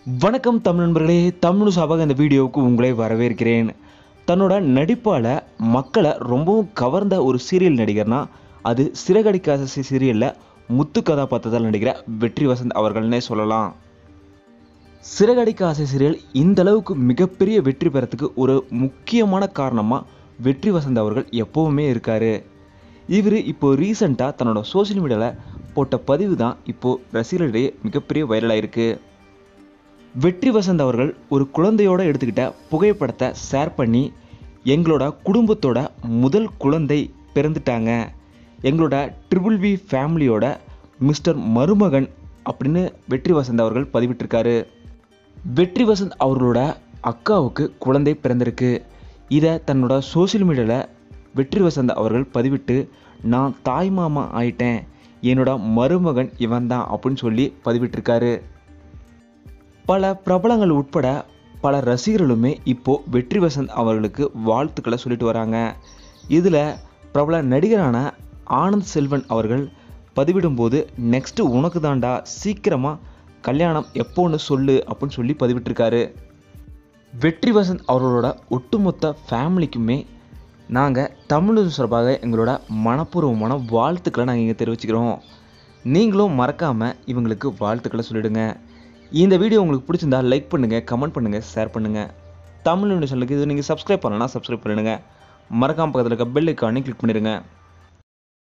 வணக்கம் தமிழ் நண்பர்களே தமிழ் சாபாக இந்த வீடியோவுக்கு உங்களை வரவேற்கிறேன் தன்னோட நடிப்பால் மக்களை ரொம்பவும் கவர்ந்த ஒரு சீரியல் நடிகர்னா அது சிறகடிக்காத சீரியலில் முத்து கதாபாத்திரத்தில் நடிக்கிற வெற்றி வசந்த் அவர்கள்னே சொல்லலாம் சிறகடிக்க ஆசை சீரியல் இந்த அளவுக்கு மிகப்பெரிய வெற்றி பெறத்துக்கு ஒரு முக்கியமான காரணமாக வெற்றி வசந்த் அவர்கள் எப்போவுமே இருக்கார் இவர் இப்போ ரீசண்டாக தன்னோட சோஷியல் மீடியாவில் போட்ட பதிவு தான் இப்போது ரசிகர்களிடையே மிகப்பெரிய வைரலாக இருக்குது வெற்றி வசந்த் அவர்கள் ஒரு குழந்தையோட எடுத்துக்கிட்ட புகைப்படத்தை ஷேர் பண்ணி எங்களோட குடும்பத்தோட முதல் குழந்தை பிறந்துட்டாங்க எங்களோட ட்ரிபிள் வி ஃபேமிலியோட மிஸ்டர் மருமகன் அப்படின்னு வெற்றி வசந்த் அவர்கள் பதிவிட்டிருக்காரு வெற்றி வசந்த் அவர்களோட அக்காவுக்கு குழந்தை பிறந்திருக்கு இதை தன்னோட சோஷியல் மீடியாவில் வெற்றி வசந்த் அவர்கள் பதிவிட்டு நான் தாய் மாமா ஆயிட்டேன் என்னோட மருமகன் இவன் தான் அப்படின்னு சொல்லி பதிவிட்டிருக்காரு பல பிரபலங்கள் உட்பட பல ரசிகர்களுமே இப்போது வெற்றி வசந்த் அவர்களுக்கு வாழ்த்துக்களை சொல்லிட்டு வராங்க இதில் பிரபல நடிகரான ஆனந்த் செல்வன் அவர்கள் பதிவிடும்போது நெக்ஸ்ட்டு உனக்கு தாண்டா சீக்கிரமாக கல்யாணம் எப்போன்னு சொல்லு அப்படின்னு சொல்லி பதிவிட்டிருக்காரு வெற்றி வசந்த் அவர்களோட ஒட்டுமொத்த ஃபேமிலிக்குமே நாங்கள் தமிழ் சார்பாக எங்களோட மனப்பூர்வமான வாழ்த்துக்களை நாங்கள் இங்கே தெரிவிச்சுக்கிறோம் நீங்களும் மறக்காமல் இவங்களுக்கு வாழ்த்துக்களை சொல்லிடுங்க இந்த வீடியோ உங்களுக்கு பிடிச்சிருந்தா லைக் பண்ணுங்கள் கமெண்ட் பண்ணுங்கள் ஷேர் பண்ணுங்கள் தமிழ் சேனலுக்கு இது நீங்கள் சப்ஸ்கிரைப் பண்ணலன்னா சப்ஸ்கிரைப் பண்ணிடுங்க மறக்காம பக்கத்தில் இருக்க பெல் ஐக்கானே கிளிக் பண்ணிடுங்க